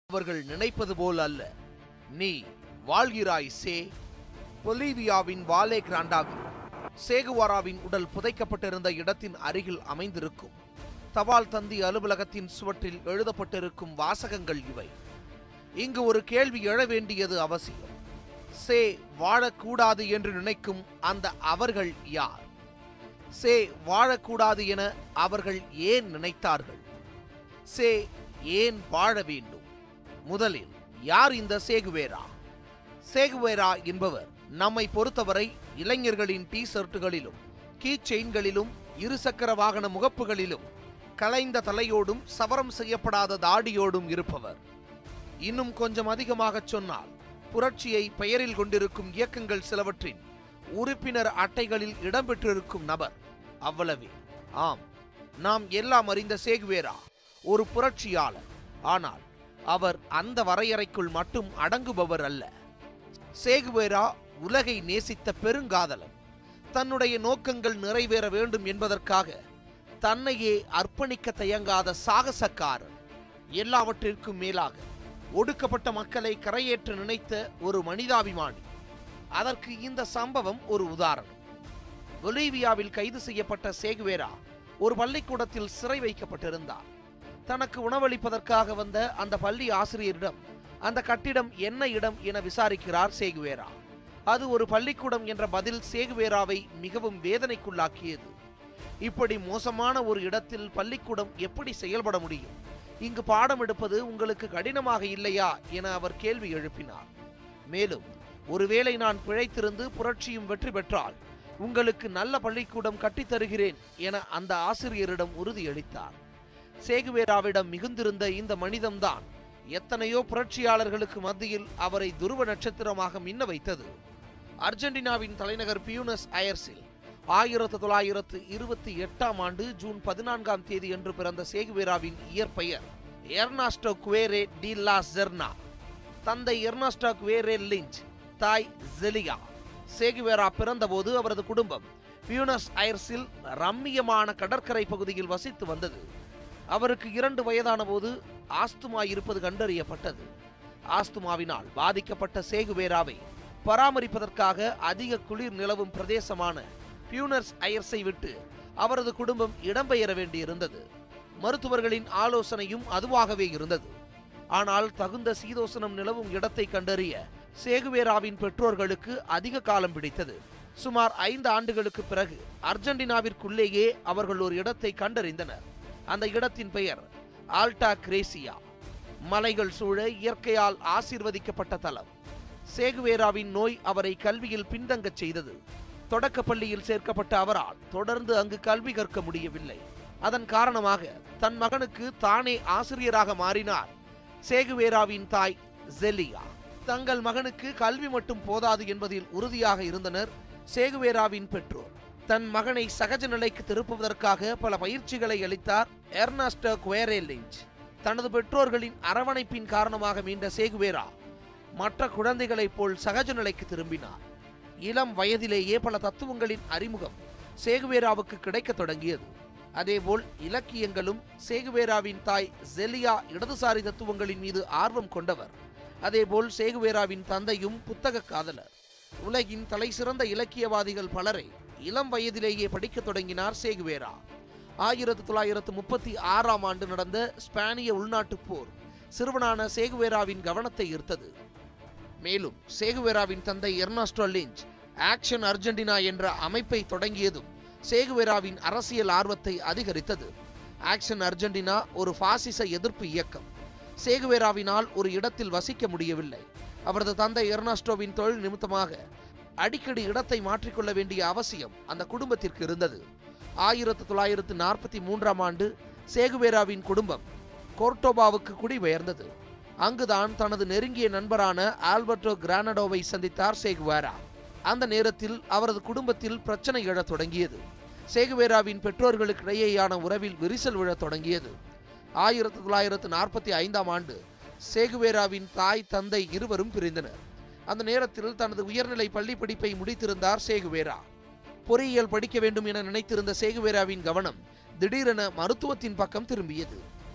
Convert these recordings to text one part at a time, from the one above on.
அவர்கள் நினைப்பது போல் அல்ல நீ வாழ்கிறாய் சே பொலிவியாவின் வாலே கிராண்டாவில் சேகுவாராவின் உடல் புதைக்கப்பட்டிருந்த இடத்தின் அருகில் அமைந்திருக்கும் தபால் தந்தி அலுவலகத்தின் சுவற்றில் எழுதப்பட்டிருக்கும் வாசகங்கள் இவை இங்கு ஒரு கேள்வி எழ வேண்டியது அவசியம் சே வாழக்கூடாது என்று நினைக்கும் அந்த அவர்கள் யார் சே வாழக்கூடாது என அவர்கள் ஏன் நினைத்தார்கள் சே ஏன் வாழ வேண்டும் முதலில் யார் இந்த சேகுவேரா சேகுவேரா என்பவர் நம்மை பொறுத்தவரை இளைஞர்களின் டி ஷர்ட்டுகளிலும் கீ செயின்களிலும் இருசக்கர வாகன முகப்புகளிலும் கலைந்த தலையோடும் சவரம் செய்யப்படாத தாடியோடும் இருப்பவர் இன்னும் கொஞ்சம் அதிகமாகச் சொன்னால் புரட்சியை பெயரில் கொண்டிருக்கும் இயக்கங்கள் சிலவற்றின் உறுப்பினர் அட்டைகளில் இடம்பெற்றிருக்கும் நபர் அவ்வளவே ஆம் நாம் எல்லாம் அறிந்த சேகுவேரா ஒரு புரட்சியாளர் ஆனால் அவர் அந்த வரையறைக்குள் மட்டும் அடங்குபவர் அல்ல சேகுவேரா உலகை நேசித்த பெருங்காதலன் தன்னுடைய நோக்கங்கள் நிறைவேற வேண்டும் என்பதற்காக தன்னையே அர்ப்பணிக்க தயங்காத சாகசக்காரன் எல்லாவற்றிற்கும் மேலாக ஒடுக்கப்பட்ட மக்களை கரையேற்ற நினைத்த ஒரு மனிதாபிமானி அதற்கு இந்த சம்பவம் ஒரு உதாரணம் பொலிவியாவில் கைது செய்யப்பட்ட சேகுவேரா ஒரு பள்ளிக்கூடத்தில் சிறை வைக்கப்பட்டிருந்தார் தனக்கு உணவளிப்பதற்காக வந்த அந்த பள்ளி ஆசிரியரிடம் அந்த கட்டிடம் என்ன இடம் என விசாரிக்கிறார் சேகுவேரா அது ஒரு பள்ளிக்கூடம் என்ற பதில் சேகுவேராவை மிகவும் வேதனைக்குள்ளாக்கியது இப்படி மோசமான ஒரு இடத்தில் பள்ளிக்கூடம் எப்படி செயல்பட முடியும் இங்கு பாடம் எடுப்பது உங்களுக்கு கடினமாக இல்லையா என அவர் கேள்வி எழுப்பினார் மேலும் ஒருவேளை நான் பிழைத்திருந்து புரட்சியும் வெற்றி பெற்றால் உங்களுக்கு நல்ல பள்ளிக்கூடம் கட்டித் தருகிறேன் என அந்த ஆசிரியரிடம் உறுதியளித்தார் சேகுவேராவிடம் மிகுந்திருந்த இந்த மனிதம்தான் எத்தனையோ புரட்சியாளர்களுக்கு மத்தியில் அவரை துருவ நட்சத்திரமாக மின்ன வைத்தது அர்ஜென்டினாவின் தலைநகர் பியூனஸ் அயர்ஸில் ஆயிரத்து தொள்ளாயிரத்து இருபத்தி எட்டாம் ஆண்டு ஜூன் பதினான்காம் தேதி அன்று பிறந்த சேகுவேராவின் இயற்பெயர் எர்னாஸ்டோ குவேரே டி லா ஜெர்னா தந்தை எர்னாஸ்டோ குவேரே லிஞ்ச் தாய் ஜெலியா சேகுவேரா பிறந்தபோது அவரது குடும்பம் பியூனஸ் அயர்ஸில் ரம்மியமான கடற்கரை பகுதியில் வசித்து வந்தது அவருக்கு இரண்டு வயதான போது ஆஸ்துமா இருப்பது கண்டறியப்பட்டது ஆஸ்துமாவினால் பாதிக்கப்பட்ட சேகுவேராவை பராமரிப்பதற்காக அதிக குளிர் நிலவும் பிரதேசமான பியூனர்ஸ் அயர்ஸை விட்டு அவரது குடும்பம் இடம்பெயர வேண்டியிருந்தது மருத்துவர்களின் ஆலோசனையும் அதுவாகவே இருந்தது ஆனால் தகுந்த சீதோசனம் நிலவும் இடத்தை கண்டறிய சேகுவேராவின் பெற்றோர்களுக்கு அதிக காலம் பிடித்தது சுமார் ஐந்து ஆண்டுகளுக்கு பிறகு அர்ஜென்டினாவிற்குள்ளேயே அவர்கள் ஒரு இடத்தை கண்டறிந்தனர் அந்த இடத்தின் பெயர் ஆல்டா கிரேசியா மலைகள் சூழ இயற்கையால் ஆசீர்வதிக்கப்பட்ட தலம் சேகுவேராவின் நோய் அவரை கல்வியில் பின்தங்கச் செய்தது தொடக்க பள்ளியில் சேர்க்கப்பட்ட அவரால் தொடர்ந்து அங்கு கல்வி கற்க முடியவில்லை அதன் காரணமாக தன் மகனுக்கு தானே ஆசிரியராக மாறினார் சேகுவேராவின் தாய் ஜெலியா தங்கள் மகனுக்கு கல்வி மட்டும் போதாது என்பதில் உறுதியாக இருந்தனர் சேகுவேராவின் பெற்றோர் தன் மகனை சகஜ நிலைக்கு திருப்புவதற்காக பல பயிற்சிகளை அளித்தார் எர்னாஸ்டோ குவேரே லிஞ்ச் தனது பெற்றோர்களின் அரவணைப்பின் காரணமாக மீண்ட சேகுவேரா மற்ற குழந்தைகளைப் போல் சகஜ நிலைக்கு திரும்பினார் இளம் வயதிலேயே பல தத்துவங்களின் அறிமுகம் சேகுவேராவுக்கு கிடைக்கத் தொடங்கியது அதேபோல் இலக்கியங்களும் சேகுவேராவின் தாய் ஜெலியா இடதுசாரி தத்துவங்களின் மீது ஆர்வம் கொண்டவர் அதேபோல் சேகுவேராவின் தந்தையும் புத்தக காதலர் உலகின் தலைசிறந்த இலக்கியவாதிகள் பலரை இளம் வயதிலேயே படிக்கத் தொடங்கினார் சேகுவேரா ஆயிரத்து தொள்ளாயிரத்து முப்பத்தி ஆறாம் ஆண்டு நடந்த ஸ்பானிய உள்நாட்டுப் போர் சிறுவனான சேகுவேராவின் கவனத்தை ஈர்த்தது மேலும் சேகுவேராவின் தந்தை எர்னாஸ்டோ லிஞ்ச் ஆக்ஷன் அர்ஜென்டினா என்ற அமைப்பை தொடங்கியதும் சேகுவேராவின் அரசியல் ஆர்வத்தை அதிகரித்தது ஆக்ஷன் அர்ஜென்டினா ஒரு பாசிச எதிர்ப்பு இயக்கம் சேகுவேராவினால் ஒரு இடத்தில் வசிக்க முடியவில்லை அவரது தந்தை எர்னாஸ்டோவின் தொழில் நிமித்தமாக அடிக்கடி இடத்தை மாற்றிக்கொள்ள வேண்டிய அவசியம் அந்த குடும்பத்திற்கு இருந்தது ஆயிரத்து தொள்ளாயிரத்து நாற்பத்தி மூன்றாம் ஆண்டு சேகுவேராவின் குடும்பம் கோர்டோபாவுக்கு குடிபெயர்ந்தது அங்குதான் தனது நெருங்கிய நண்பரான ஆல்பர்டோ கிரானடோவை சந்தித்தார் சேகுவேரா அந்த நேரத்தில் அவரது குடும்பத்தில் பிரச்சனை எழத் தொடங்கியது சேகுவேராவின் பெற்றோர்களுக்கு இடையேயான உறவில் விரிசல் விழத் தொடங்கியது ஆயிரத்து தொள்ளாயிரத்து நாற்பத்தி ஐந்தாம் ஆண்டு சேகுவேராவின் தாய் தந்தை இருவரும் பிரிந்தனர் அந்த நேரத்தில் தனது உயர்நிலை பள்ளி படிப்பை முடித்திருந்தார் சேகுவேரா பொறியியல் படிக்க வேண்டும் என நினைத்திருந்த சேகுவேராவின் கவனம் திடீரென மருத்துவத்தின் பக்கம் திரும்பியது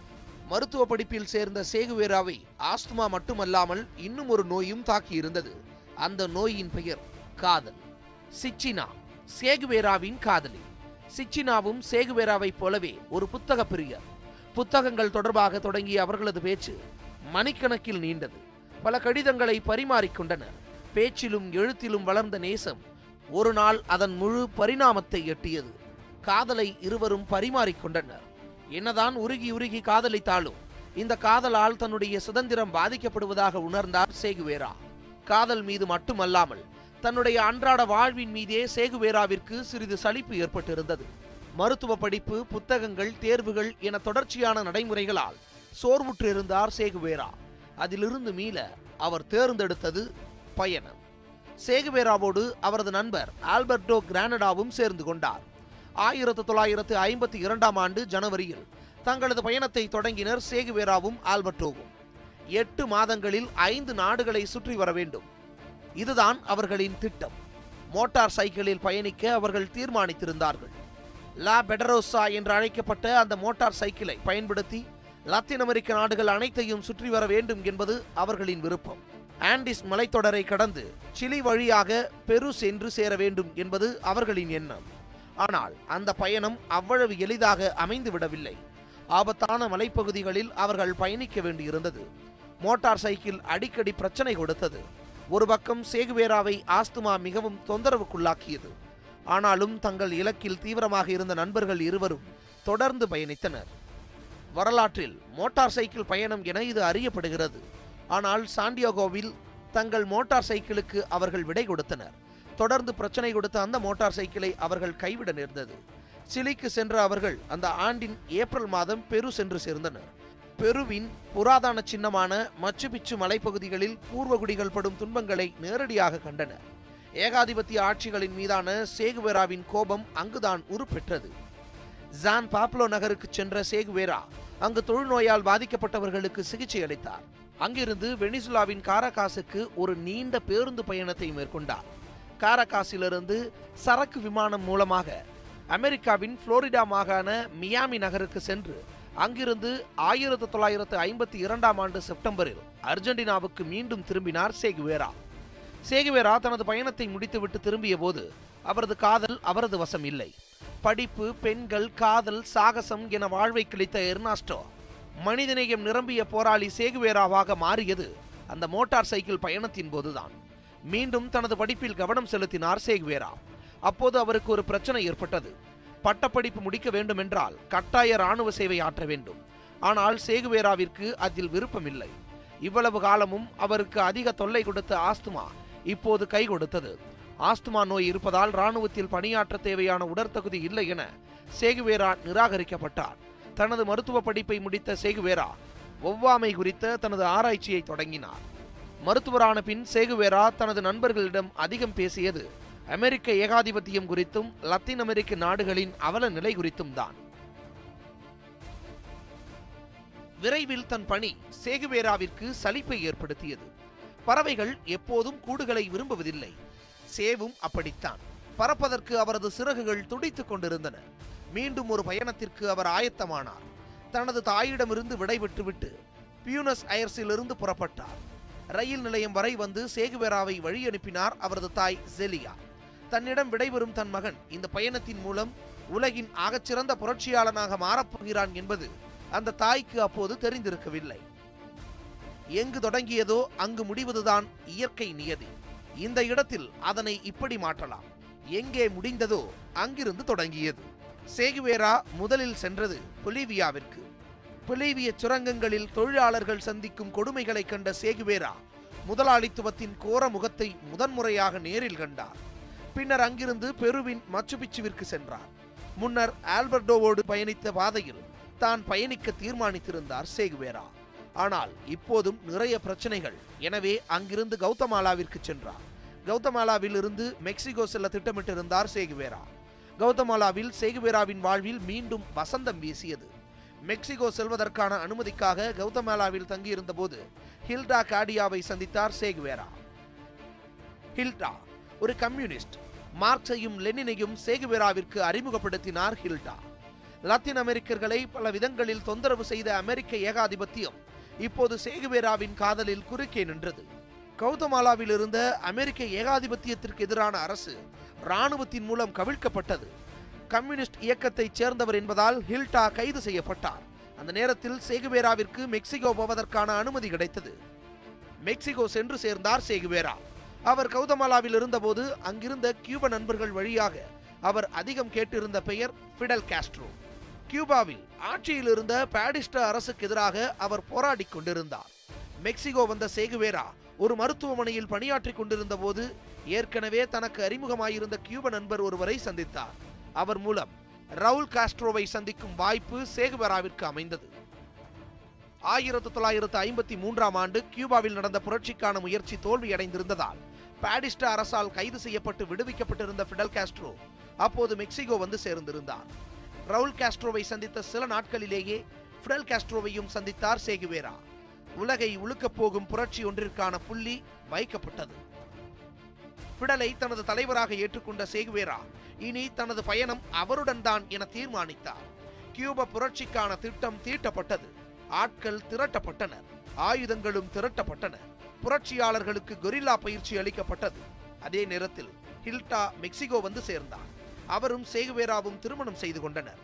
மருத்துவ படிப்பில் சேர்ந்த சேகுவேராவை ஆஸ்துமா மட்டுமல்லாமல் இன்னும் ஒரு நோயும் தாக்கியிருந்தது அந்த நோயின் பெயர் காதல் சிச்சினா சேகுவேராவின் காதலி சிச்சினாவும் சேகுவேராவைப் போலவே ஒரு புத்தக பிரியர் புத்தகங்கள் தொடர்பாக தொடங்கிய அவர்களது பேச்சு மணிக்கணக்கில் நீண்டது பல கடிதங்களை பரிமாறிக்கொண்டனர் பேச்சிலும் எழுத்திலும் வளர்ந்த நேசம் ஒரு நாள் அதன் முழு பரிணாமத்தை எட்டியது காதலை இருவரும் பரிமாறிக்கொண்டனர் என்னதான் உருகி உருகி காதலித்தாலும் இந்த காதலால் தன்னுடைய சுதந்திரம் பாதிக்கப்படுவதாக உணர்ந்தார் சேகுவேரா காதல் மீது மட்டுமல்லாமல் தன்னுடைய அன்றாட வாழ்வின் மீதே சேகுவேராவிற்கு சிறிது சலிப்பு ஏற்பட்டிருந்தது மருத்துவ படிப்பு புத்தகங்கள் தேர்வுகள் என தொடர்ச்சியான நடைமுறைகளால் சோர்வுற்றிருந்தார் சேகுவேரா அதிலிருந்து மீள அவர் தேர்ந்தெடுத்தது பயணம் சேகுவேராவோடு அவரது நண்பர் ஆல்பர்டோ கிரானடாவும் சேர்ந்து கொண்டார் ஆயிரத்து தொள்ளாயிரத்து ஐம்பத்தி இரண்டாம் ஆண்டு ஜனவரியில் தங்களது பயணத்தை தொடங்கினர் சேகுவேராவும் ஆல்பர்டோவும் எட்டு மாதங்களில் ஐந்து நாடுகளை சுற்றி வர வேண்டும் இதுதான் அவர்களின் திட்டம் மோட்டார் சைக்கிளில் பயணிக்க அவர்கள் தீர்மானித்திருந்தார்கள் லா பெடரோசா என்று அழைக்கப்பட்ட அந்த மோட்டார் சைக்கிளை பயன்படுத்தி லத்தீன் அமெரிக்க நாடுகள் அனைத்தையும் சுற்றி வர வேண்டும் என்பது அவர்களின் விருப்பம் ஆண்டிஸ் மலைத்தொடரை கடந்து சிலி வழியாக பெரு சென்று சேர வேண்டும் என்பது அவர்களின் எண்ணம் ஆனால் அந்த பயணம் அவ்வளவு எளிதாக அமைந்து விடவில்லை ஆபத்தான மலைப்பகுதிகளில் அவர்கள் பயணிக்க வேண்டியிருந்தது மோட்டார் சைக்கிள் அடிக்கடி பிரச்சனை கொடுத்தது ஒரு பக்கம் சேகுவேராவை ஆஸ்துமா மிகவும் தொந்தரவுக்குள்ளாக்கியது ஆனாலும் தங்கள் இலக்கில் தீவிரமாக இருந்த நண்பர்கள் இருவரும் தொடர்ந்து பயணித்தனர் வரலாற்றில் மோட்டார் சைக்கிள் பயணம் என இது அறியப்படுகிறது ஆனால் சாண்டியாகோவில் தங்கள் மோட்டார் சைக்கிளுக்கு அவர்கள் விடை கொடுத்தனர் தொடர்ந்து பிரச்சனை கொடுத்த அந்த மோட்டார் சைக்கிளை அவர்கள் கைவிட நேர்ந்தது சிலிக்கு சென்ற அவர்கள் அந்த ஆண்டின் ஏப்ரல் மாதம் பெரு சென்று சேர்ந்தனர் பெருவின் புராதன சின்னமான மச்சுபிச்சு மலைப்பகுதிகளில் பூர்வகுடிகள் படும் துன்பங்களை நேரடியாக கண்டனர் ஏகாதிபத்திய ஆட்சிகளின் மீதான சேகுவேராவின் கோபம் அங்குதான் உருப்பெற்றது ஜான் பாப்லோ நகருக்கு சென்ற சேகுவேரா அங்கு தொழுநோயால் பாதிக்கப்பட்டவர்களுக்கு சிகிச்சை அளித்தார் அங்கிருந்து வெனிசுலாவின் காரகாசுக்கு ஒரு நீண்ட பேருந்து பயணத்தை மேற்கொண்டார் காரகாசிலிருந்து சரக்கு விமானம் மூலமாக அமெரிக்காவின் புளோரிடா மாகாண மியாமி நகருக்கு சென்று அங்கிருந்து ஆயிரத்து தொள்ளாயிரத்து ஐம்பத்தி இரண்டாம் ஆண்டு செப்டம்பரில் அர்ஜென்டினாவுக்கு மீண்டும் திரும்பினார் சேகுவேரா சேகுவேரா தனது பயணத்தை முடித்துவிட்டு திரும்பிய போது அவரது காதல் அவரது வசம் இல்லை படிப்பு பெண்கள் காதல் சாகசம் என வாழ்வை கிழித்த எர்னாஸ்டோ மனிதநேயம் நிரம்பிய போராளி சேகுவேராவாக மாறியது அந்த மோட்டார் சைக்கிள் பயணத்தின் போதுதான் மீண்டும் தனது படிப்பில் கவனம் செலுத்தினார் சேகுவேரா அப்போது அவருக்கு ஒரு பிரச்சனை ஏற்பட்டது பட்டப்படிப்பு முடிக்க வேண்டுமென்றால் கட்டாய ராணுவ சேவை ஆற்ற வேண்டும் ஆனால் சேகுவேராவிற்கு அதில் விருப்பமில்லை இவ்வளவு காலமும் அவருக்கு அதிக தொல்லை கொடுத்த ஆஸ்துமா இப்போது கை கொடுத்தது ஆஸ்துமா நோய் இருப்பதால் ராணுவத்தில் பணியாற்ற தேவையான உடற்தகுதி இல்லை என சேகுவேரா நிராகரிக்கப்பட்டார் தனது மருத்துவ படிப்பை முடித்த சேகுவேரா ஒவ்வாமை குறித்த தனது ஆராய்ச்சியை தொடங்கினார் மருத்துவரான பின் சேகுவேரா தனது நண்பர்களிடம் அதிகம் பேசியது அமெரிக்க ஏகாதிபத்தியம் குறித்தும் லத்தீன் அமெரிக்க நாடுகளின் அவல நிலை குறித்தும் தான் விரைவில் தன் பணி சேகுவேராவிற்கு சலிப்பை ஏற்படுத்தியது பறவைகள் எப்போதும் கூடுகளை விரும்புவதில்லை சேவும் அப்படித்தான் பறப்பதற்கு அவரது சிறகுகள் துடித்துக் கொண்டிருந்தன மீண்டும் ஒரு பயணத்திற்கு அவர் ஆயத்தமானார் தனது தாயிடமிருந்து விடைபெற்றுவிட்டு பியூனஸ் அயர்ஸிலிருந்து புறப்பட்டார் ரயில் நிலையம் வரை வந்து சேகுவேராவை வழி அனுப்பினார் அவரது தாய் ஜெலியா தன்னிடம் விடைபெறும் தன் மகன் இந்த பயணத்தின் மூலம் உலகின் ஆகச்சிறந்த புரட்சியாளனாக மாறப்போகிறான் என்பது அந்த தாய்க்கு அப்போது தெரிந்திருக்கவில்லை எங்கு தொடங்கியதோ அங்கு முடிவதுதான் இயற்கை நியதி இந்த இடத்தில் அதனை இப்படி மாற்றலாம் எங்கே முடிந்ததோ அங்கிருந்து தொடங்கியது சேகுவேரா முதலில் சென்றது பொலிவியாவிற்கு பொலிவிய சுரங்கங்களில் தொழிலாளர்கள் சந்திக்கும் கொடுமைகளை கண்ட சேகுவேரா முதலாளித்துவத்தின் கோர முகத்தை முதன்முறையாக நேரில் கண்டார் பின்னர் அங்கிருந்து பெருவின் மச்சுபிச்சுவிற்கு சென்றார் முன்னர் ஆல்பர்டோவோடு பயணித்த பாதையில் தான் பயணிக்க தீர்மானித்திருந்தார் சேகுவேரா ஆனால் இப்போதும் நிறைய பிரச்சனைகள் எனவே அங்கிருந்து கௌதமாலாவிற்கு சென்றார் கௌதமாலாவில் இருந்து மெக்சிகோ செல்ல திட்டமிட்டிருந்தார் சேகுவேரா கௌதமாலாவில் சேகுவேராவின் வாழ்வில் மீண்டும் வசந்தம் வீசியது மெக்சிகோ செல்வதற்கான அனுமதிக்காக கௌதமாலாவில் தங்கியிருந்த போது ஹில்டா காடியாவை சந்தித்தார் சேகுவேரா ஹில்டா ஒரு கம்யூனிஸ்ட் மார்க்சையும் லெனினையும் சேகுவேராவிற்கு அறிமுகப்படுத்தினார் ஹில்டா லத்தீன் அமெரிக்கர்களை பல விதங்களில் தொந்தரவு செய்த அமெரிக்க ஏகாதிபத்தியம் இப்போது சேகுவேராவின் காதலில் குறுக்கே நின்றது கௌதமாலாவில் இருந்த அமெரிக்க ஏகாதிபத்தியத்திற்கு எதிரான அரசு இராணுவத்தின் மூலம் கவிழ்க்கப்பட்டது கம்யூனிஸ்ட் இயக்கத்தைச் சேர்ந்தவர் என்பதால் ஹில்டா கைது செய்யப்பட்டார் அந்த நேரத்தில் சேகுவேராவிற்கு மெக்சிகோ போவதற்கான அனுமதி கிடைத்தது மெக்சிகோ சென்று சேர்ந்தார் சேகுவேரா அவர் கௌதமாலாவில் இருந்தபோது அங்கிருந்த கியூப நண்பர்கள் வழியாக அவர் அதிகம் கேட்டிருந்த பெயர் ஃபிடல் காஸ்ட்ரோ கியூபாவில் ஆட்சியில் இருந்த பாடிஸ்ட அரசுக்கு எதிராக அவர் போராடிக் கொண்டிருந்தார் மெக்சிகோ வந்த சேகுவேரா ஒரு மருத்துவமனையில் பணியாற்றிக் கொண்டிருந்த போது ஏற்கனவே தனக்கு அறிமுகமாயிருந்த கியூப நண்பர் ஒருவரை சந்தித்தார் அவர் மூலம் ரவுல் காஸ்ட்ரோவை சந்திக்கும் வாய்ப்பு சேகுவேராவிற்கு அமைந்தது ஆயிரத்து தொள்ளாயிரத்து ஐம்பத்தி மூன்றாம் ஆண்டு கியூபாவில் நடந்த புரட்சிக்கான முயற்சி தோல்வியடைந்திருந்ததால் பாடிஸ்ட அரசால் கைது செய்யப்பட்டு விடுவிக்கப்பட்டிருந்த ஃபிடல் காஸ்ட்ரோ அப்போது மெக்சிகோ வந்து சேர்ந்திருந்தார் ரவுல் காஸ்ட்ரோவை சந்தித்த சில நாட்களிலேயே ஃபிடல் காஸ்ட்ரோவையும் சந்தித்தார் சேகுவேரா உலகை உழுக்கப் போகும் புரட்சி ஒன்றிற்கான புள்ளி வைக்கப்பட்டது ஃபிடலை தனது தலைவராக ஏற்றுக்கொண்ட சேகுவேரா இனி தனது பயணம் அவருடன் தான் என தீர்மானித்தார் கியூப புரட்சிக்கான திட்டம் தீட்டப்பட்டது ஆட்கள் திரட்டப்பட்டனர் ஆயுதங்களும் திரட்டப்பட்டன புரட்சியாளர்களுக்கு கொரில்லா பயிற்சி அளிக்கப்பட்டது அதே நேரத்தில் ஹில்டா மெக்சிகோ வந்து சேர்ந்தார் அவரும் சேகுவேராவும் திருமணம் செய்து கொண்டனர்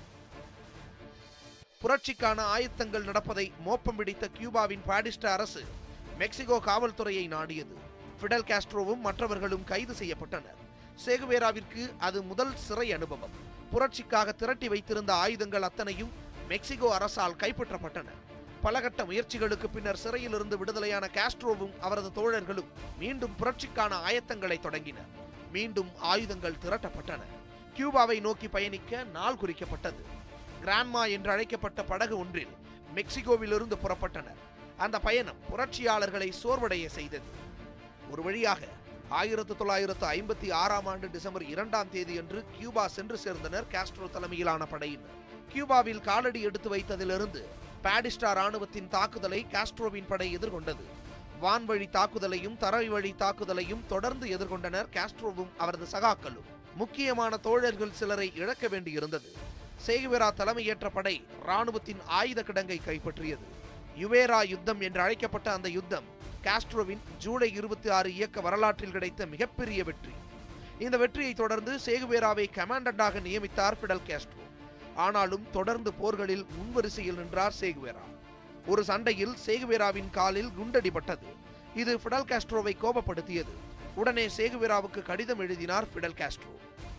புரட்சிக்கான ஆயத்தங்கள் நடப்பதை மோப்பம் பிடித்த கியூபாவின் பாடிஸ்ட அரசு மெக்சிகோ காவல்துறையை நாடியது ஃபிடல் காஸ்ட்ரோவும் மற்றவர்களும் கைது செய்யப்பட்டனர் சேகுவேராவிற்கு அது முதல் சிறை அனுபவம் புரட்சிக்காக திரட்டி வைத்திருந்த ஆயுதங்கள் அத்தனையும் மெக்சிகோ அரசால் கைப்பற்றப்பட்டன பலகட்ட முயற்சிகளுக்கு பின்னர் சிறையிலிருந்து விடுதலையான காஸ்ட்ரோவும் அவரது தோழர்களும் மீண்டும் புரட்சிக்கான ஆயத்தங்களை தொடங்கினர் மீண்டும் ஆயுதங்கள் திரட்டப்பட்டன கியூபாவை நோக்கி பயணிக்க நாள் குறிக்கப்பட்டது கிராண்ட்மா என்று அழைக்கப்பட்ட படகு ஒன்றில் மெக்சிகோவிலிருந்து புறப்பட்டனர் அந்த பயணம் புரட்சியாளர்களை சோர்வடைய செய்தது ஒரு வழியாக ஆயிரத்து தொள்ளாயிரத்து ஐம்பத்தி ஆறாம் ஆண்டு டிசம்பர் இரண்டாம் தேதி அன்று கியூபா சென்று சேர்ந்தனர் காஸ்ட்ரோ தலைமையிலான படையினர் கியூபாவில் காலடி எடுத்து வைத்ததிலிருந்து பாடிஸ்டா ராணுவத்தின் தாக்குதலை காஸ்ட்ரோவின் படை எதிர்கொண்டது வான்வழி தாக்குதலையும் தரை வழி தாக்குதலையும் தொடர்ந்து எதிர்கொண்டனர் காஸ்ட்ரோவும் அவரது சகாக்களும் முக்கியமான தோழர்கள் சிலரை இழக்க வேண்டியிருந்தது சேகுவேரா தலைமையேற்ற படை ராணுவத்தின் ஆயுத கிடங்கை கைப்பற்றியது யுவேரா யுத்தம் என்று அழைக்கப்பட்ட அந்த யுத்தம் காஸ்ட்ரோவின் ஜூலை இருபத்தி ஆறு இயக்க வரலாற்றில் கிடைத்த மிகப்பெரிய வெற்றி இந்த வெற்றியை தொடர்ந்து சேகுவேராவை கமாண்டண்டாக நியமித்தார் ஃபிடல் காஸ்ட்ரோ ஆனாலும் தொடர்ந்து போர்களில் முன்வரிசையில் நின்றார் சேகுவேரா ஒரு சண்டையில் சேகுவேராவின் காலில் குண்டடிபட்டது இது ஃபிடல் காஸ்ட்ரோவை கோபப்படுத்தியது உடனே சேகுவேராவுக்கு கடிதம் எழுதினார் ஃபிடல் காஸ்ட்ரோ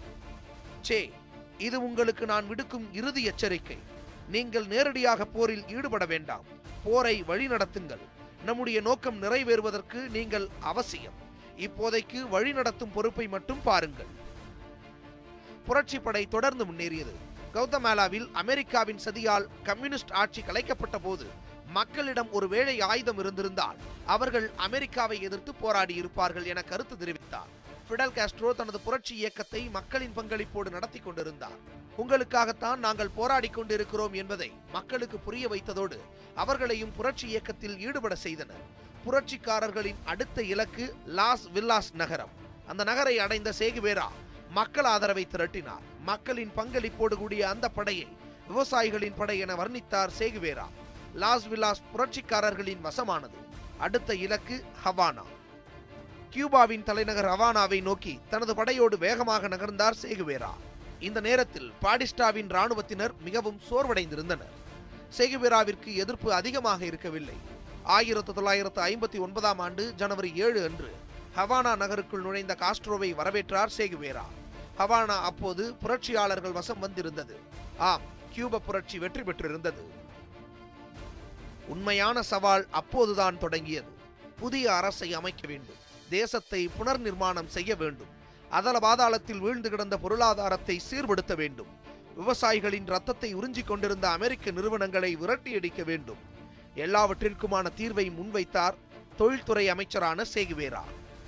சே இது உங்களுக்கு நான் விடுக்கும் இறுதி எச்சரிக்கை நீங்கள் நேரடியாக போரில் ஈடுபட வேண்டாம் போரை வழிநடத்துங்கள் நம்முடைய நோக்கம் நிறைவேறுவதற்கு நீங்கள் அவசியம் இப்போதைக்கு வழிநடத்தும் பொறுப்பை மட்டும் பாருங்கள் புரட்சி படை தொடர்ந்து முன்னேறியது கௌதமாலாவில் அமெரிக்காவின் சதியால் கம்யூனிஸ்ட் ஆட்சி கலைக்கப்பட்ட போது மக்களிடம் ஒரு வேளை ஆயுதம் இருந்திருந்தால் அவர்கள் அமெரிக்காவை எதிர்த்து போராடி இருப்பார்கள் என கருத்து தெரிவித்தார் ஃபிடல் காஸ்ட்ரோ தனது புரட்சி இயக்கத்தை மக்களின் பங்களிப்போடு நடத்தி கொண்டிருந்தார் உங்களுக்காகத்தான் நாங்கள் போராடிக் கொண்டிருக்கிறோம் என்பதை மக்களுக்கு புரிய வைத்ததோடு அவர்களையும் புரட்சி இயக்கத்தில் ஈடுபட செய்தனர் புரட்சிக்காரர்களின் அடுத்த இலக்கு லாஸ் வில்லாஸ் நகரம் அந்த நகரை அடைந்த சேகுவேரா மக்கள் ஆதரவை திரட்டினார் மக்களின் பங்களிப்போடு கூடிய அந்த படையை விவசாயிகளின் படை என வர்ணித்தார் சேகுவேரா லாஸ் வில்லாஸ் புரட்சிக்காரர்களின் வசமானது அடுத்த இலக்கு ஹவானா கியூபாவின் தலைநகர் ஹவானாவை நோக்கி தனது படையோடு வேகமாக நகர்ந்தார் சேகுவேரா இந்த நேரத்தில் பாடிஸ்டாவின் ராணுவத்தினர் மிகவும் சோர்வடைந்திருந்தனர் சேகுவேராவிற்கு எதிர்ப்பு அதிகமாக இருக்கவில்லை ஆயிரத்து தொள்ளாயிரத்து ஐம்பத்தி ஒன்பதாம் ஆண்டு ஜனவரி ஏழு அன்று ஹவானா நகருக்குள் நுழைந்த காஸ்ட்ரோவை வரவேற்றார் சேகுவேரா ஹவானா அப்போது புரட்சியாளர்கள் வசம் வந்திருந்தது ஆம் கியூப புரட்சி வெற்றி பெற்றிருந்தது உண்மையான சவால் அப்போதுதான் தொடங்கியது புதிய அரசை அமைக்க வேண்டும் தேசத்தை புனர் நிர்மாணம் செய்ய வேண்டும் அதல பாதாளத்தில் வீழ்ந்து கிடந்த பொருளாதாரத்தை சீர்படுத்த வேண்டும் விவசாயிகளின் ரத்தத்தை உறிஞ்சிக் கொண்டிருந்த அமெரிக்க நிறுவனங்களை விரட்டியடிக்க வேண்டும் எல்லாவற்றிற்குமான தீர்வை முன்வைத்தார் தொழில்துறை அமைச்சரான சேகுவேரா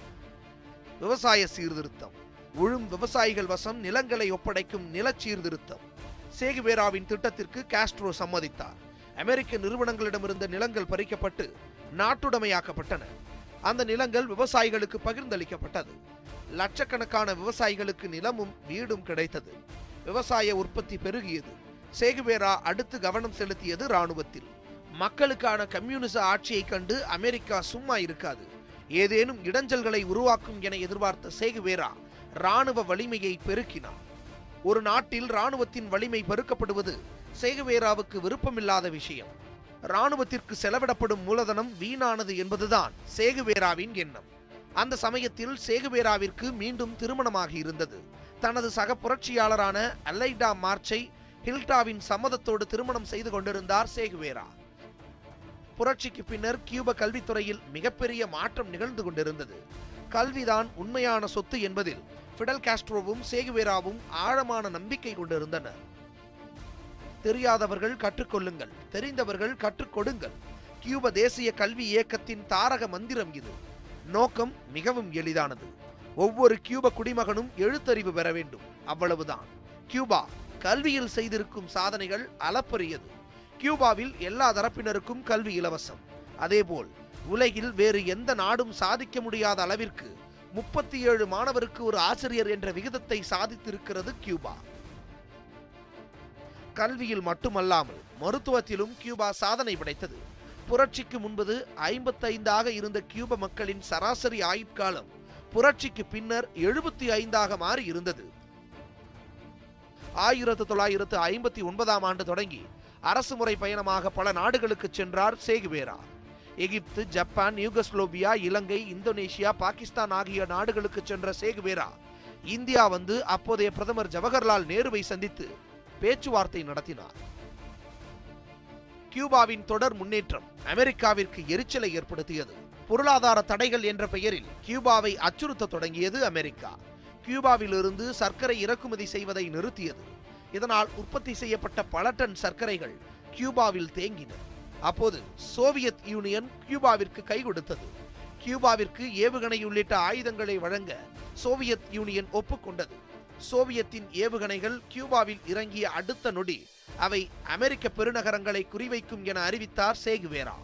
விவசாய சீர்திருத்தம் உழும் விவசாயிகள் வசம் நிலங்களை ஒப்படைக்கும் நிலச் சீர்திருத்தம் சேகுவேராவின் திட்டத்திற்கு காஸ்ட்ரோ சம்மதித்தார் அமெரிக்க நிறுவனங்களிடமிருந்த நிலங்கள் பறிக்கப்பட்டு நாட்டுடைமையாக்கப்பட்டன அந்த நிலங்கள் விவசாயிகளுக்கு பகிர்ந்தளிக்கப்பட்டது லட்சக்கணக்கான விவசாயிகளுக்கு நிலமும் வீடும் கிடைத்தது விவசாய உற்பத்தி பெருகியது சேகுவேரா அடுத்து கவனம் செலுத்தியது ராணுவத்தில் மக்களுக்கான கம்யூனிச ஆட்சியை கண்டு அமெரிக்கா சும்மா இருக்காது ஏதேனும் இடைஞ்சல்களை உருவாக்கும் என எதிர்பார்த்த சேகுவேரா ராணுவ வலிமையை பெருக்கினார் ஒரு நாட்டில் ராணுவத்தின் வலிமை பெருக்கப்படுவது சேகுவேராவுக்கு விருப்பமில்லாத விஷயம் ராணுவத்திற்கு செலவிடப்படும் மூலதனம் வீணானது என்பதுதான் சேகுவேராவின் எண்ணம் அந்த சமயத்தில் சேகுவேராவிற்கு மீண்டும் திருமணமாகி இருந்தது தனது சக புரட்சியாளரான அலைடா மார்ச்சை ஹில்டாவின் சம்மதத்தோடு திருமணம் செய்து கொண்டிருந்தார் சேகுவேரா புரட்சிக்கு பின்னர் கியூப கல்வித்துறையில் மிகப்பெரிய மாற்றம் நிகழ்ந்து கொண்டிருந்தது கல்விதான் உண்மையான சொத்து என்பதில் ஃபிடல் காஸ்ட்ரோவும் சேகுவேராவும் ஆழமான நம்பிக்கை கொண்டிருந்தனர் தெரியாதவர்கள் கற்றுக்கொள்ளுங்கள் தெரிந்தவர்கள் கற்றுக் கொடுங்கள் கியூப தேசிய கல்வி இயக்கத்தின் தாரக மந்திரம் இது நோக்கம் மிகவும் எளிதானது ஒவ்வொரு கியூப குடிமகனும் எழுத்தறிவு பெற வேண்டும் அவ்வளவுதான் கியூபா கல்வியில் செய்திருக்கும் சாதனைகள் அளப்பரியது கியூபாவில் எல்லா தரப்பினருக்கும் கல்வி இலவசம் அதேபோல் உலகில் வேறு எந்த நாடும் சாதிக்க முடியாத அளவிற்கு முப்பத்தி ஏழு மாணவருக்கு ஒரு ஆசிரியர் என்ற விகிதத்தை சாதித்திருக்கிறது கியூபா கல்வியில் மட்டுமல்லாமல் மருத்துவத்திலும் கியூபா சாதனை படைத்தது புரட்சிக்கு முன்பது ஐம்பத்தைந்தாக இருந்த கியூப மக்களின் சராசரி ஆயுட்காலம் புரட்சிக்கு பின்னர் எழுபத்தி ஐந்தாக மாறி இருந்தது ஆயிரத்து தொள்ளாயிரத்து ஐம்பத்தி ஒன்பதாம் ஆண்டு தொடங்கி அரசு முறை பயணமாக பல நாடுகளுக்கு சென்றார் Che Guevara Egypt Japan Yugoslavia Ilangai Indonesia Pakistan ஆகிய நாடுகளுக்கு சென்ற சேகுவேரா இந்தியா வந்து அப்போதைய பிரதமர் ஜவஹர்லால் நேருவை சந்தித்து பேச்சுவார்த்தை நடத்தினார் கியூபாவின் தொடர் முன்னேற்றம் அமெரிக்காவிற்கு எரிச்சலை ஏற்படுத்தியது பொருளாதார தடைகள் என்ற பெயரில் கியூபாவை அச்சுறுத்த தொடங்கியது அமெரிக்கா கியூபாவிலிருந்து சர்க்கரை இறக்குமதி செய்வதை நிறுத்தியது இதனால் உற்பத்தி செய்யப்பட்ட பல டன் சர்க்கரைகள் கியூபாவில் தேங்கின அப்போது சோவியத் யூனியன் கியூபாவிற்கு கை கொடுத்தது கியூபாவிற்கு ஏவுகணை உள்ளிட்ட ஆயுதங்களை வழங்க சோவியத் யூனியன் ஒப்புக்கொண்டது சோவியத்தின் ஏவுகணைகள் கியூபாவில் இறங்கிய அடுத்த நொடி அவை அமெரிக்க பெருநகரங்களை குறிவைக்கும் என அறிவித்தார் சேகுவேரா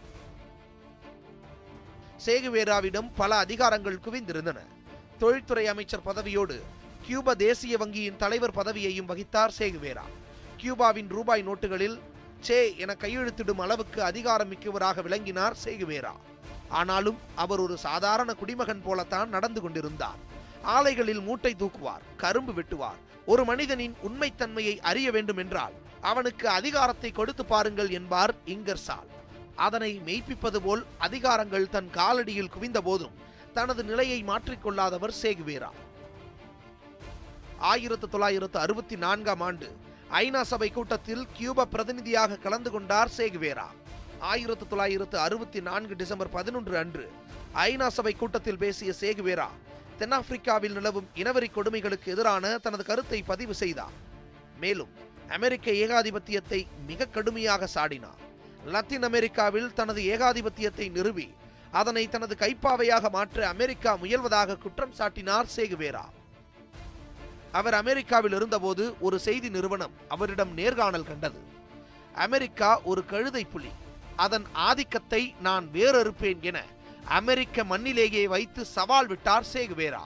சேகுவேராவிடம் பல அதிகாரங்கள் குவிந்திருந்தன தொழில்துறை அமைச்சர் பதவியோடு கியூப தேசிய வங்கியின் தலைவர் பதவியையும் வகித்தார் சேகுவேரா கியூபாவின் ரூபாய் நோட்டுகளில் சே என கையெழுத்திடும் அளவுக்கு அதிகாரம் மிக்கவராக விளங்கினார் சேகுவேரா ஆனாலும் அவர் ஒரு சாதாரண குடிமகன் போலத்தான் நடந்து கொண்டிருந்தார் ஆலைகளில் மூட்டை தூக்குவார் கரும்பு வெட்டுவார் ஒரு மனிதனின் உண்மைத்தன்மையை அறிய வேண்டும் என்றால் அவனுக்கு அதிகாரத்தை கொடுத்து பாருங்கள் என்பார் இங்கர்சால் அதனை மெய்ப்பிப்பது போல் அதிகாரங்கள் தன் காலடியில் குவிந்த போதும் தனது நிலையை மாற்றிக்கொள்ளாதவர் சேகுவேரா ஆயிரத்து தொள்ளாயிரத்து அறுபத்தி நான்காம் ஆண்டு ஐநா சபை கூட்டத்தில் கியூபா பிரதிநிதியாக கலந்து கொண்டார் சேகுவேரா ஆயிரத்து தொள்ளாயிரத்து அறுபத்தி நான்கு டிசம்பர் பதினொன்று அன்று ஐநா சபை கூட்டத்தில் பேசிய சேகுவேரா தென்னாப்பிரிக்காவில் நிலவும் இனவரி கொடுமைகளுக்கு எதிரான தனது கருத்தை பதிவு செய்தார் மேலும் அமெரிக்க ஏகாதிபத்தியத்தை மிக கடுமையாக சாடினார் லத்தீன் அமெரிக்காவில் தனது ஏகாதிபத்தியத்தை நிறுவி அதனை தனது கைப்பாவையாக மாற்ற அமெரிக்கா முயல்வதாக குற்றம் சாட்டினார் சேகுவேரா அவர் அமெரிக்காவில் இருந்தபோது ஒரு செய்தி நிறுவனம் அவரிடம் நேர்காணல் கண்டது அமெரிக்கா ஒரு கழுதை புலி அதன் ஆதிக்கத்தை நான் வேறறுப்பேன் என அமெரிக்க மண்ணிலேயே வைத்து சவால் விட்டார் சேகுவேரா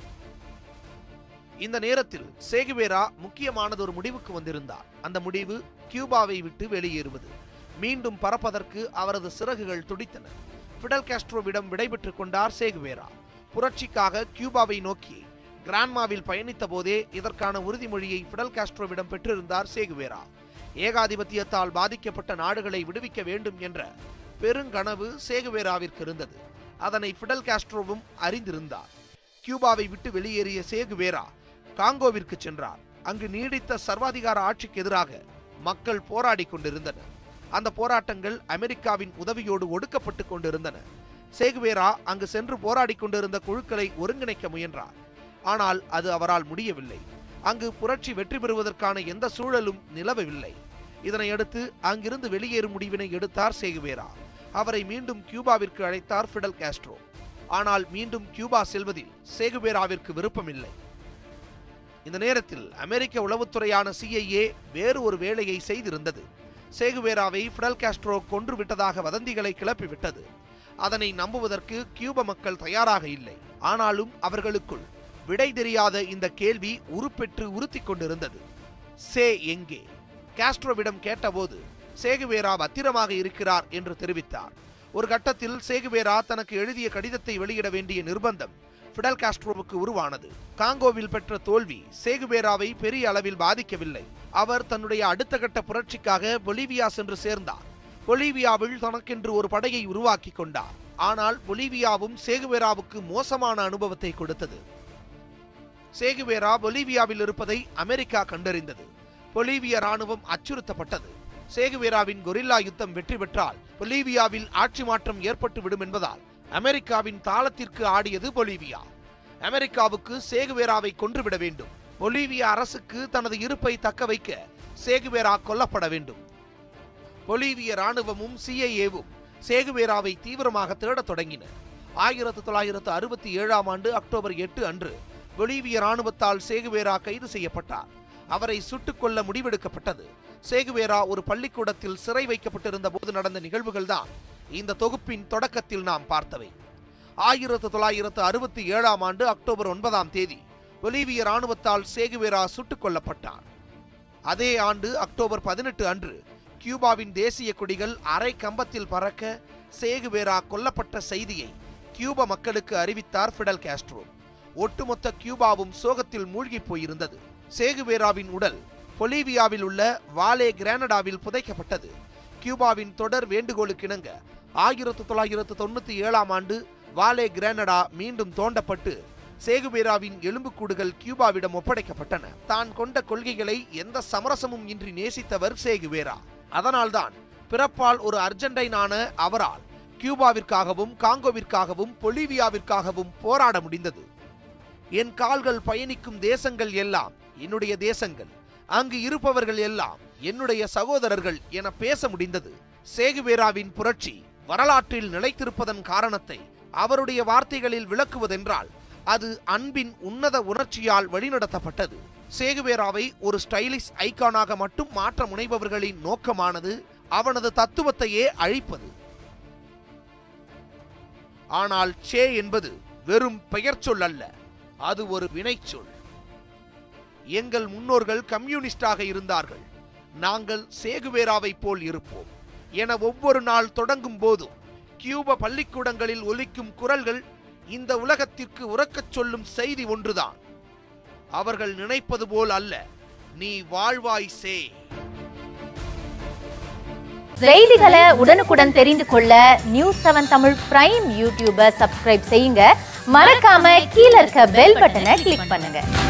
இந்த நேரத்தில் சேகுவேரா முக்கியமானது ஒரு முடிவுக்கு வந்திருந்தார் அந்த முடிவு கியூபாவை விட்டு வெளியேறுவது மீண்டும் பறப்பதற்கு அவரது சிறகுகள் துடித்தன பிடல் காஸ்ட்ரோவிடம் விடைபெற்றுக் கொண்டார் சேகுவேரா புரட்சிக்காக கியூபாவை நோக்கி கிரான்மாவில் பயணித்த போதே இதற்கான உறுதிமொழியை பிடல் காஸ்ட்ரோவிடம் பெற்றிருந்தார் சேகுவேரா ஏகாதிபத்தியத்தால் பாதிக்கப்பட்ட நாடுகளை விடுவிக்க வேண்டும் என்ற பெருங்கனவு சேகுவேராவிற்கு இருந்தது அதனை பிடல் காஸ்ட்ரோவும் அறிந்திருந்தார் கியூபாவை விட்டு வெளியேறிய சேகுவேரா காங்கோவிற்கு சென்றார் அங்கு நீடித்த சர்வாதிகார ஆட்சிக்கு எதிராக மக்கள் போராடி கொண்டிருந்தனர் அந்த போராட்டங்கள் அமெரிக்காவின் உதவியோடு ஒடுக்கப்பட்டு கொண்டிருந்தன சேகுவேரா அங்கு சென்று போராடி கொண்டிருந்த குழுக்களை ஒருங்கிணைக்க முயன்றார் ஆனால் அது அவரால் முடியவில்லை அங்கு புரட்சி வெற்றி பெறுவதற்கான எந்த சூழலும் நிலவவில்லை இதனையடுத்து அங்கிருந்து வெளியேறும் முடிவினை எடுத்தார் சேகுவேரா அவரை மீண்டும் கியூபாவிற்கு அழைத்தார் பிடல் காஸ்ட்ரோ ஆனால் மீண்டும் கியூபா செல்வதில் சேகுவேராவிற்கு விருப்பமில்லை இந்த நேரத்தில் அமெரிக்க உளவுத்துறையான சிஐஏ வேறு ஒரு வேலையை செய்திருந்தது சேகுவேராவை பிடல் காஸ்ட்ரோ கொன்று விட்டதாக வதந்திகளை கிளப்பிவிட்டது அதனை நம்புவதற்கு கியூப மக்கள் தயாராக இல்லை ஆனாலும் அவர்களுக்குள் விடை தெரியாத இந்த கேள்வி உருப்பெற்று உறுத்திக் கொண்டிருந்தது சே எங்கே காஸ்ட்ரோவிடம் கேட்டபோது சேகுவேரா பத்திரமாக இருக்கிறார் என்று தெரிவித்தார் ஒரு கட்டத்தில் சேகுவேரா தனக்கு எழுதிய கடிதத்தை வெளியிட வேண்டிய நிர்பந்தம் பிடல் காஸ்ட்ரோவுக்கு உருவானது காங்கோவில் பெற்ற தோல்வி சேகுவேராவை பெரிய அளவில் பாதிக்கவில்லை அவர் தன்னுடைய அடுத்த கட்ட புரட்சிக்காக பொலிவியா சென்று சேர்ந்தார் பொலிவியாவில் தனக்கென்று ஒரு படையை உருவாக்கி கொண்டார் ஆனால் பொலிவியாவும் சேகுவேராவுக்கு மோசமான அனுபவத்தை கொடுத்தது சேகுவேரா பொலிவியாவில் இருப்பதை அமெரிக்கா கண்டறிந்தது பொலிவிய ராணுவம் அச்சுறுத்தப்பட்டது சேகுவேராவின் கொரில்லா யுத்தம் வெற்றி பெற்றால் பொலிவியாவில் ஆட்சி மாற்றம் ஏற்பட்டு விடும் என்பதால் அமெரிக்காவின் தாளத்திற்கு ஆடியது பொலிவியா அமெரிக்காவுக்கு சேகுவேராவை கொன்றுவிட வேண்டும் பொலிவியா அரசுக்கு தனது இருப்பை தக்க வைக்க சேகுவேரா கொல்லப்பட வேண்டும் பொலிவிய ராணுவமும் சிஐஏவும் சேகுவேராவை தீவிரமாக தேடத் தொடங்கின ஆயிரத்து தொள்ளாயிரத்து அறுபத்தி ஏழாம் ஆண்டு அக்டோபர் எட்டு அன்று பொலிவிய ராணுவத்தால் சேகுவேரா கைது செய்யப்பட்டார் அவரை சுட்டுக் கொல்ல முடிவெடுக்கப்பட்டது சேகுவேரா ஒரு பள்ளிக்கூடத்தில் சிறை வைக்கப்பட்டிருந்த போது நடந்த நிகழ்வுகள்தான் இந்த தொகுப்பின் தொடக்கத்தில் நாம் பார்த்தவை ஆயிரத்து தொள்ளாயிரத்து அறுபத்தி ஏழாம் ஆண்டு அக்டோபர் ஒன்பதாம் தேதி பொலிவிய ராணுவத்தால் சேகுவேரா சுட்டுக் கொல்லப்பட்டார் அதே ஆண்டு அக்டோபர் பதினெட்டு அன்று கியூபாவின் தேசிய கொடிகள் அரை கம்பத்தில் பறக்க சேகுவேரா கொல்லப்பட்ட செய்தியை கியூப மக்களுக்கு அறிவித்தார் ஃபிடல் காஸ்ட்ரோ ஒட்டுமொத்த கியூபாவும் சோகத்தில் மூழ்கி போயிருந்தது சேகுவேராவின் உடல் பொலிவியாவில் உள்ள வாலே கிரானடாவில் புதைக்கப்பட்டது கியூபாவின் தொடர் வேண்டுகோளுக்கிணங்க ஆயிரத்து தொள்ளாயிரத்து தொண்ணூத்தி ஏழாம் ஆண்டு வாலே கிரானடா மீண்டும் தோண்டப்பட்டு சேகுவேராவின் எலும்புக்கூடுகள் கியூபாவிடம் ஒப்படைக்கப்பட்டன தான் கொண்ட கொள்கைகளை எந்த சமரசமும் இன்றி நேசித்தவர் சேகுவேரா அதனால்தான் பிறப்பால் ஒரு அர்ஜென்டைனான அவரால் கியூபாவிற்காகவும் காங்கோவிற்காகவும் பொலிவியாவிற்காகவும் போராட முடிந்தது என் கால்கள் பயணிக்கும் தேசங்கள் எல்லாம் என்னுடைய தேசங்கள் அங்கு இருப்பவர்கள் எல்லாம் என்னுடைய சகோதரர்கள் என பேச முடிந்தது சேகுவேராவின் புரட்சி வரலாற்றில் நிலைத்திருப்பதன் காரணத்தை அவருடைய வார்த்தைகளில் விளக்குவதென்றால் அது அன்பின் உன்னத உணர்ச்சியால் வழிநடத்தப்பட்டது சேகுவேராவை ஒரு ஸ்டைலிஷ் ஐகானாக மட்டும் மாற்ற முனைபவர்களின் நோக்கமானது அவனது தத்துவத்தையே அழிப்பது ஆனால் சே என்பது வெறும் பெயர் சொல் அல்ல அது ஒரு வினைச்சொல் எங்கள் முன்னோர்கள் கம்யூனிஸ்டாக இருந்தார்கள் நாங்கள் சேகுவேராவைப் போல் இருப்போம் என ஒவ்வொரு நாள் தொடங்கும் போதும் கியூப பள்ளிக்கூடங்களில் ஒலிக்கும் குரல்கள் இந்த உலகத்திற்கு உறக்கச் சொல்லும் செய்தி ஒன்றுதான் அவர்கள் நினைப்பது போல் அல்ல நீ வாழ்வாய் சே செய்திகளை உடனுக்குடன் தெரிந்து கொள்ள நியூஸ் செவன் தமிழ் பிரைம் யூடியூபை சப்ஸ்கிரைப் செய்யுங்க மறக்காம கீழ இருக்க பெல் பட்டனை கிளிக் பண்ணுங்க